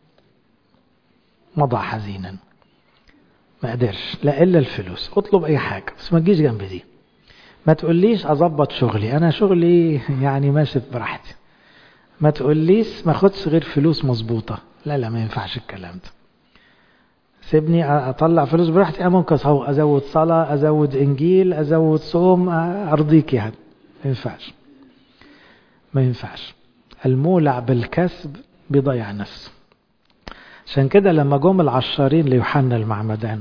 A: مضى حزينا ما قدرش لا إلا الفلوس اطلب أي حاجة بس ما تجيش جنب دي ما تقوليش أظبط شغلي أنا شغلي يعني ماشي براحتي ما تقوليش ما خدش غير فلوس مظبوطة لا لا ما ينفعش الكلام ده سيبني أطلع فلوس براحتي أنا ممكن أزود صلاة أزود إنجيل أزود صوم أرضيك يعني ما ينفعش ما ينفعش المولع بالكسب بيضيع نفسه عشان كده لما جم العشارين ليوحنا المعمدان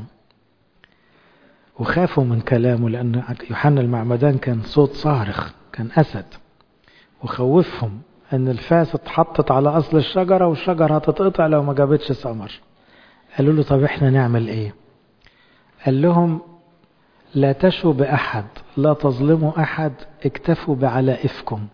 A: وخافوا من كلامه لأن يوحنا المعمدان كان صوت صارخ كان أسد وخوفهم أن الفاس اتحطت على أصل الشجرة والشجرة هتتقطع لو ما جابتش ثمر قالوا له طب احنا نعمل ايه قال لهم لا تشوا بأحد لا تظلموا أحد اكتفوا بعلائفكم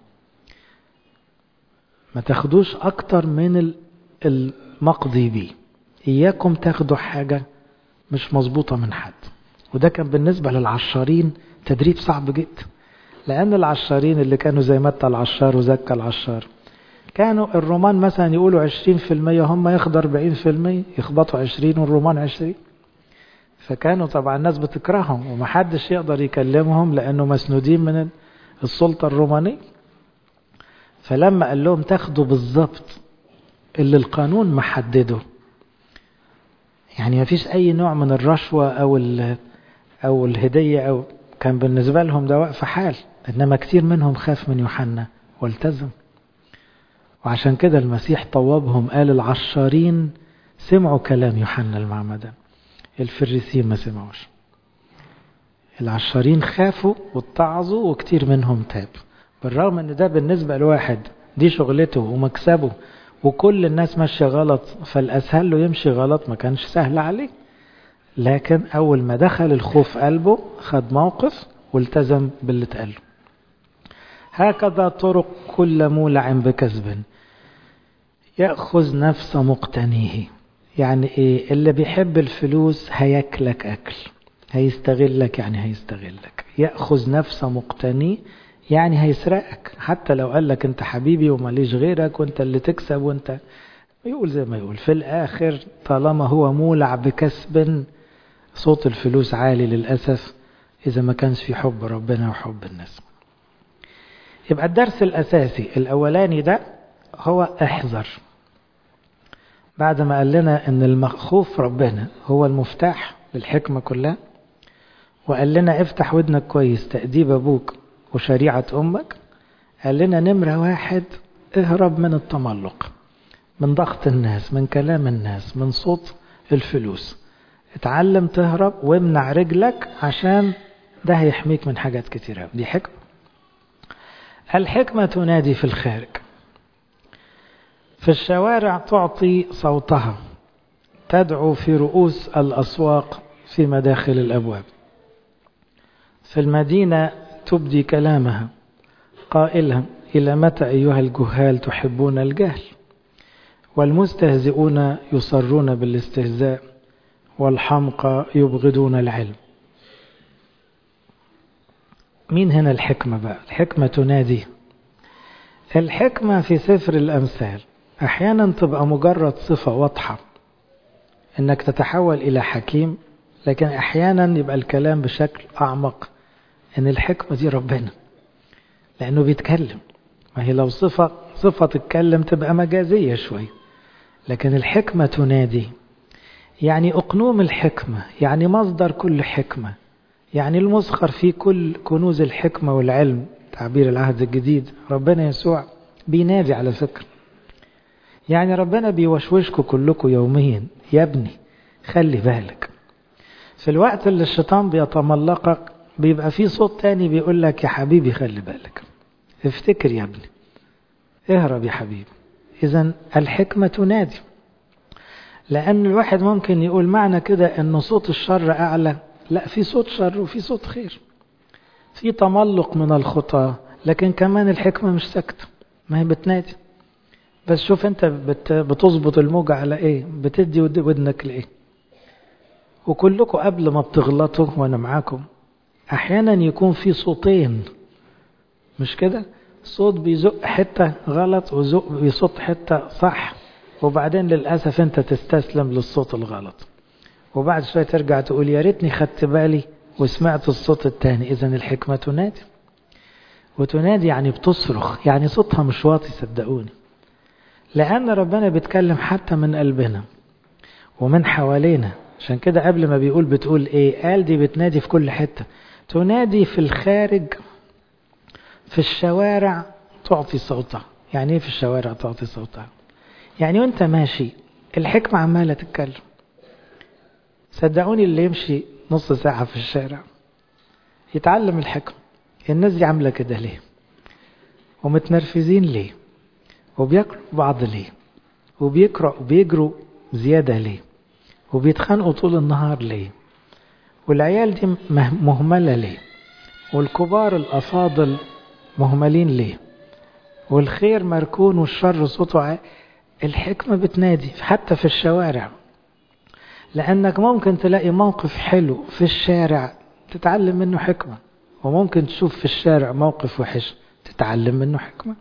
A: ما تاخدوش أكتر من المقضي بيه إياكم تاخدوا حاجة مش مظبوطة من حد وده كان بالنسبة للعشارين تدريب صعب جدا لأن العشارين اللي كانوا زي متى العشار وزكى العشار كانوا الرومان مثلا يقولوا عشرين في المية هم ياخدوا أربعين في المية يخبطوا عشرين والرومان عشرين فكانوا طبعا الناس بتكرههم ومحدش يقدر يكلمهم لأنه مسنودين من السلطة الرومانية فلما قال لهم تاخدوا بالظبط اللي القانون محدده يعني ما فيش أي نوع من الرشوة أو أو الهدية أو كان بالنسبة لهم ده وقف حال إنما كتير منهم خاف من يوحنا والتزم وعشان كده المسيح طوبهم قال العشارين سمعوا كلام يوحنا المعمدان الفريسين ما سمعوش العشارين خافوا واتعظوا وكتير منهم تاب بالرغم ان ده بالنسبة لواحد دي شغلته ومكسبه وكل الناس ماشية غلط فالأسهل له يمشي غلط ما كانش سهل عليه لكن أول ما دخل الخوف قلبه خد موقف والتزم باللي اتقاله هكذا طرق كل مولع بكذب يأخذ نفس مقتنيه يعني ايه اللي بيحب الفلوس هياكلك أكل هيستغلك يعني هيستغلك يأخذ نفس مقتنيه يعني هيسرقك حتى لو قال لك انت حبيبي وماليش غيرك وانت اللي تكسب وانت يقول زي ما يقول في الآخر طالما هو مولع بكسب صوت الفلوس عالي للأسف إذا ما كانش في حب ربنا وحب الناس يبقى الدرس الأساسي الأولاني ده هو احذر بعد ما قال لنا ان المخوف ربنا هو المفتاح للحكمة كلها وقال لنا افتح ودنك كويس تأديب ابوك وشريعة امك قال لنا نمرة واحد اهرب من التملق من ضغط الناس من كلام الناس من صوت الفلوس اتعلم تهرب وامنع رجلك عشان ده هيحميك من حاجات كتيرة دي حكمة الحكمة تنادي في الخارج في الشوارع تعطي صوتها تدعو في رؤوس الأسواق في مداخل الأبواب في المدينة تبدي كلامها قائلة إلى متى أيها الجهال تحبون الجهل والمستهزئون يصرون بالاستهزاء والحمقى يبغضون العلم مين هنا الحكمة بقى الحكمة تنادي الحكمة في سفر الأمثال أحيانا تبقى مجرد صفة واضحة إنك تتحول إلى حكيم لكن أحيانا يبقى الكلام بشكل أعمق إن الحكمة دي ربنا لأنه بيتكلم ما هي لو صفة صفة تتكلم تبقى مجازية شوي لكن الحكمة تنادي يعني أقنوم الحكمة يعني مصدر كل حكمة يعني المسخر فيه كل كنوز الحكمة والعلم تعبير العهد الجديد ربنا يسوع بينادي على فكرة يعني ربنا بيوشوشكم كلكم يوميا يا ابني خلي بالك في الوقت اللي الشيطان بيتملقك بيبقى في صوت تاني بيقول لك يا حبيبي خلي بالك افتكر يا ابني اهرب يا حبيبي اذا الحكمة تنادي لأن الواحد ممكن يقول معنى كده أن صوت الشر أعلى لا في صوت شر وفي صوت خير في تملق من الخطى لكن كمان الحكمة مش ساكتة ما هي بتنادي بس شوف انت بت بتظبط الموجة على ايه بتدي ودنك لايه وكلكم قبل ما بتغلطوا وانا معاكم احيانا يكون في صوتين مش كده صوت بيزق حتة غلط وزق بيصوت حتة صح وبعدين للأسف أنت تستسلم للصوت الغلط وبعد شوية ترجع تقول يا ريتني خدت بالي وسمعت الصوت الثاني إذا الحكمة تنادي وتنادي يعني بتصرخ يعني صوتها مش واطي صدقوني لأن ربنا بيتكلم حتى من قلبنا ومن حوالينا عشان كده قبل ما بيقول بتقول ايه قال دي بتنادي في كل حتة تنادي في الخارج في الشوارع تعطي صوتها يعني ايه في الشوارع تعطي صوتها يعني وانت ماشي الحكمة عمالة تتكلم صدقوني اللي يمشي نص ساعة في الشارع يتعلم الحكمة الناس دي عاملة كده ليه ومتنرفزين ليه وبياكلوا بعض ليه وبيقرأ وبيجروا زيادة ليه وبيتخانقوا طول النهار ليه والعيال دي مهملة ليه والكبار الأفاضل مهملين ليه والخير مركون والشر صوته عالي الحكمة بتنادي حتى في الشوارع لأنك ممكن تلاقي موقف حلو في الشارع تتعلم منه حكمة وممكن تشوف في الشارع موقف وحش تتعلم منه حكمة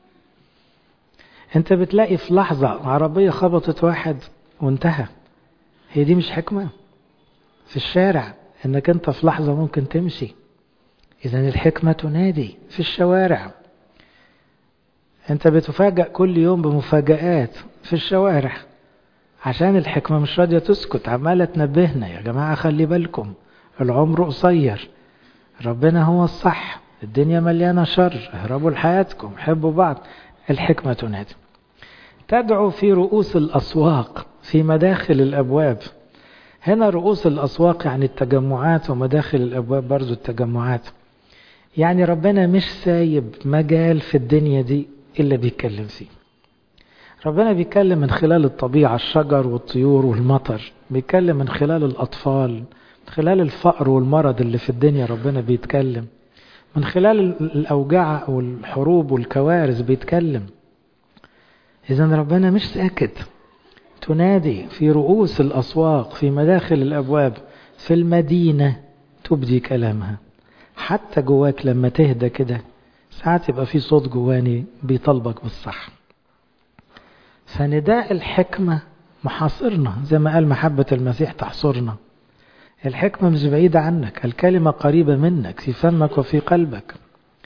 A: انت بتلاقي في لحظة عربية خبطت واحد وانتهى هي دي مش حكمة في الشارع انك انت في لحظة ممكن تمشي اذا الحكمة تنادي في الشوارع انت بتفاجأ كل يوم بمفاجآت في الشوارع عشان الحكمة مش راضية تسكت عمالة تنبهنا يا جماعة خلي بالكم العمر قصير ربنا هو الصح الدنيا مليانة شر اهربوا لحياتكم حبوا بعض الحكمة تنادي تدعو في رؤوس الأسواق في مداخل الأبواب هنا رؤوس الأسواق يعني التجمعات ومداخل الأبواب برضو التجمعات يعني ربنا مش سايب مجال في الدنيا دي إلا بيتكلم فيه ربنا بيتكلم من خلال الطبيعة الشجر والطيور والمطر بيتكلم من خلال الأطفال من خلال الفقر والمرض اللي في الدنيا ربنا بيتكلم من خلال الأوجاع والحروب والكوارث بيتكلم إذا ربنا مش ساكت تنادي في رؤوس الأسواق في مداخل الأبواب في المدينة تبدي كلامها حتى جواك لما تهدى كده ساعات يبقى في صوت جواني بيطلبك بالصح فنداء الحكمة محاصرنا زي ما قال محبة المسيح تحصرنا الحكمة مش بعيدة عنك الكلمة قريبة منك في فمك وفي قلبك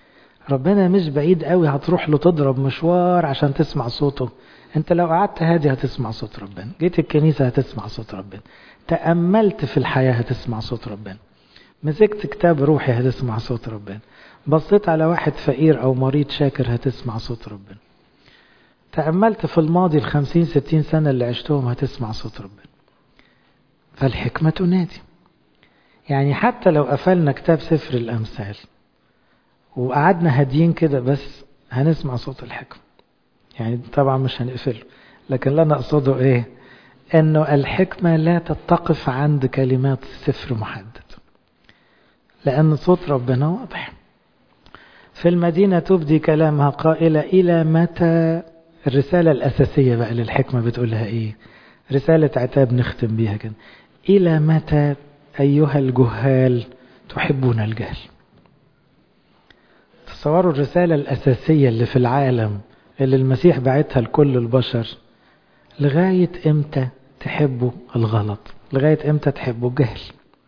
A: ربنا مش بعيد قوي هتروح له تضرب مشوار عشان تسمع صوته انت لو قعدت هادي هتسمع صوت ربنا جيت الكنيسة هتسمع صوت ربنا تأملت في الحياة هتسمع صوت ربنا مسكت كتاب روحي هتسمع صوت ربنا بصيت على واحد فقير أو مريض شاكر هتسمع صوت ربنا تأملت في الماضي الخمسين ستين سنة اللي عشتهم هتسمع صوت ربنا فالحكمة تنادي يعني حتى لو قفلنا كتاب سفر الأمثال وقعدنا هاديين كده بس هنسمع صوت الحكمة يعني طبعا مش هنقفله لكن اللي انا اقصده ايه انه الحكمة لا تتقف عند كلمات سفر محدد لان صوت ربنا واضح في المدينة تبدي كلامها قائلة إلى متى الرسالة الأساسية بقى للحكمة بتقولها إيه رسالة عتاب نختم بيها كده إلى متى أيها الجهال تحبون الجهل تصوروا الرسالة الأساسية اللي في العالم اللي المسيح بعتها لكل البشر لغاية امتى تحبوا الغلط لغاية امتى تحبوا الجهل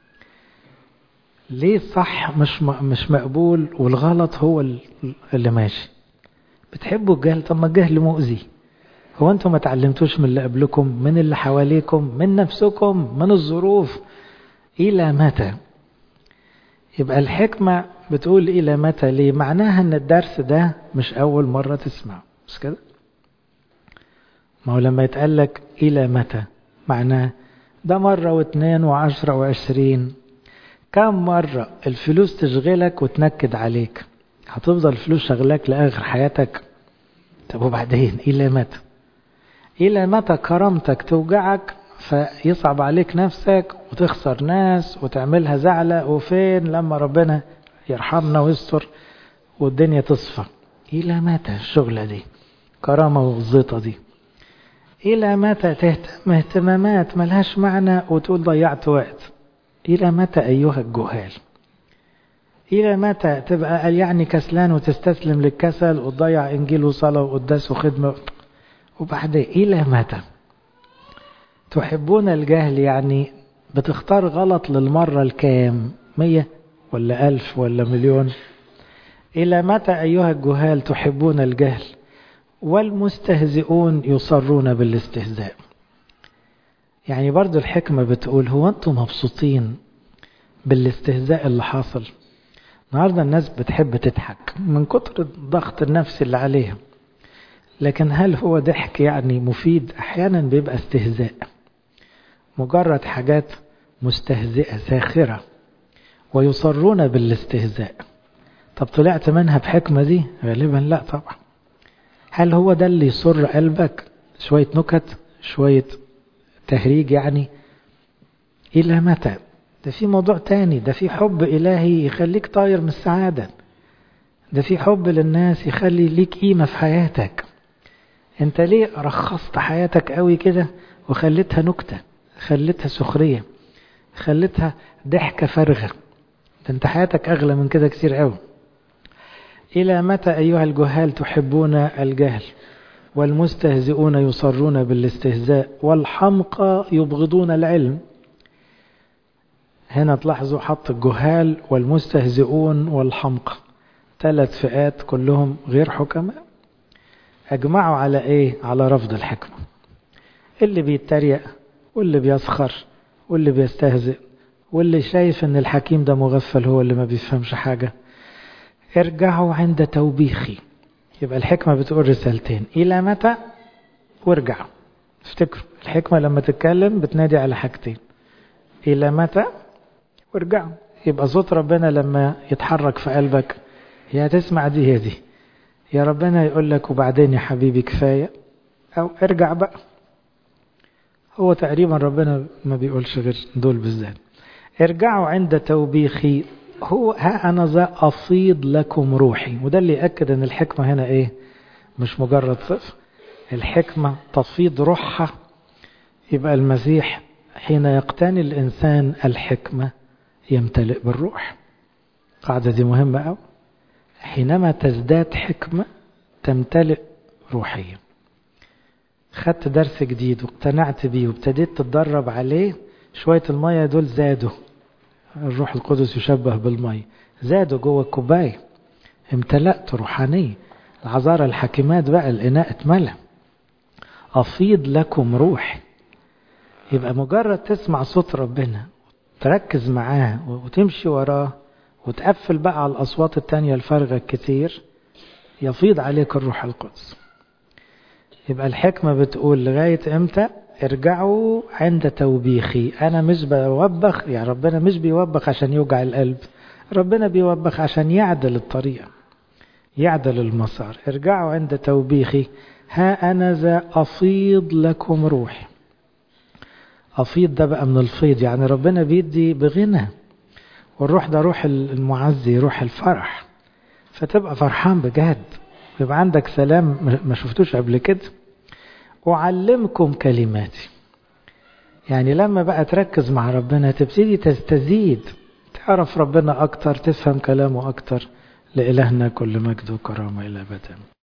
A: ليه الصح مش مش مقبول والغلط هو اللي ماشي بتحبوا الجهل طب ما الجهل مؤذي هو انتم ما تعلمتوش من اللي قبلكم من اللي حواليكم من نفسكم من الظروف الى متى يبقى الحكمة بتقول الى متى ليه معناها ان الدرس ده مش اول مرة تسمعه مش كده ما هو لما يتقال لك الى متى معناه ده مرة واثنين وعشرة وعشرين كم مرة الفلوس تشغلك وتنكد عليك هتفضل الفلوس شغلاك لآخر حياتك طب وبعدين إلى متى إلى متى كرامتك توجعك فيصعب عليك نفسك وتخسر ناس وتعملها زعلة وفين لما ربنا يرحمنا ويستر والدنيا تصفى إلى متى الشغلة دي كرامة والزيطة دي إلى متى تهتم اهتمامات ملهاش معنى وتقول ضيعت وقت إلى متى أيها الجهال إلى متى تبقى يعني كسلان وتستسلم للكسل وتضيع إنجيل وصلاة وقداس وخدمة وبعدين إلى متى تحبون الجهل يعني بتختار غلط للمرة الكام مية ولا ألف ولا مليون إلى متى أيها الجهال تحبون الجهل والمستهزئون يصرون بالاستهزاء يعني برضو الحكمة بتقول هو أنتم مبسوطين بالاستهزاء اللي حاصل النهاردة الناس بتحب تضحك من كتر الضغط النفسي اللي عليها لكن هل هو ضحك يعني مفيد أحيانا بيبقى استهزاء مجرد حاجات مستهزئة ساخرة ويصرون بالاستهزاء طب طلعت منها بحكمة دي غالبا لا طبعا هل هو ده اللي يسر قلبك شوية نكت شوية تهريج يعني إلى متى ده في موضوع تاني ده في حب إلهي يخليك طاير من السعادة ده في حب للناس يخلي ليك قيمة في حياتك انت ليه رخصت حياتك قوي كده وخليتها نكتة خليتها سخرية خليتها ضحكة فارغة ده انت حياتك أغلى من كده كتير قوي إلى متى أيها الجهال تحبون الجهل والمستهزئون يصرون بالاستهزاء والحمقى يبغضون العلم هنا تلاحظوا حط الجهال والمستهزئون والحمقى ثلاث فئات كلهم غير حكماء اجمعوا على ايه على رفض الحكمة اللي بيتريق واللي بيسخر واللي بيستهزئ واللي شايف ان الحكيم ده مغفل هو اللي ما بيفهمش حاجة ارجعوا عند توبيخي يبقى الحكمة بتقول رسالتين إلى متى وارجعوا افتكروا الحكمة لما تتكلم بتنادي على حاجتين إلى متى وارجعوا يبقى صوت ربنا لما يتحرك في قلبك يا تسمع دي هي دي يا ربنا يقول لك وبعدين يا حبيبي كفاية أو ارجع بقى هو تقريبا ربنا ما بيقولش غير دول بالذات ارجعوا عند توبيخي هو ها أنا ذا أفيض لكم روحي وده اللي يأكد أن الحكمة هنا إيه مش مجرد صف الحكمة تفيض روحها يبقى المسيح حين يقتني الإنسان الحكمة يمتلئ بالروح القاعدة دي مهمة أوي حينما تزداد حكمة تمتلئ روحيا خدت درس جديد واقتنعت بيه وابتديت تتدرب عليه شوية المية دول زادوا الروح القدس يشبه بالمية زادوا جوه الكوباية امتلأت روحانية العذارى الحكيمات بقى الإناء اتملى أفيض لكم روح يبقى مجرد تسمع صوت ربنا تركز معاه وتمشي وراه وتقفل بقى على الأصوات التانية الفارغة الكتير يفيض عليك الروح القدس يبقى الحكمة بتقول لغاية امتى ارجعوا عند توبيخي انا مش بوبخ يعني ربنا مش بيوبخ عشان يوجع القلب ربنا بيوبخ عشان يعدل الطريقة يعدل المسار ارجعوا عند توبيخي ها انا ذا افيض لكم روحي افيض ده بقى من الفيض يعني ربنا بيدي بغنى والروح ده روح المعزي روح الفرح فتبقى فرحان بجد يبقى عندك سلام ما شفتوش قبل كده أعلمكم كلماتي يعني لما بقى تركز مع ربنا تبتدي تستزيد تعرف ربنا أكتر تفهم كلامه أكتر لإلهنا كل مجد وكرامة إلى أبدا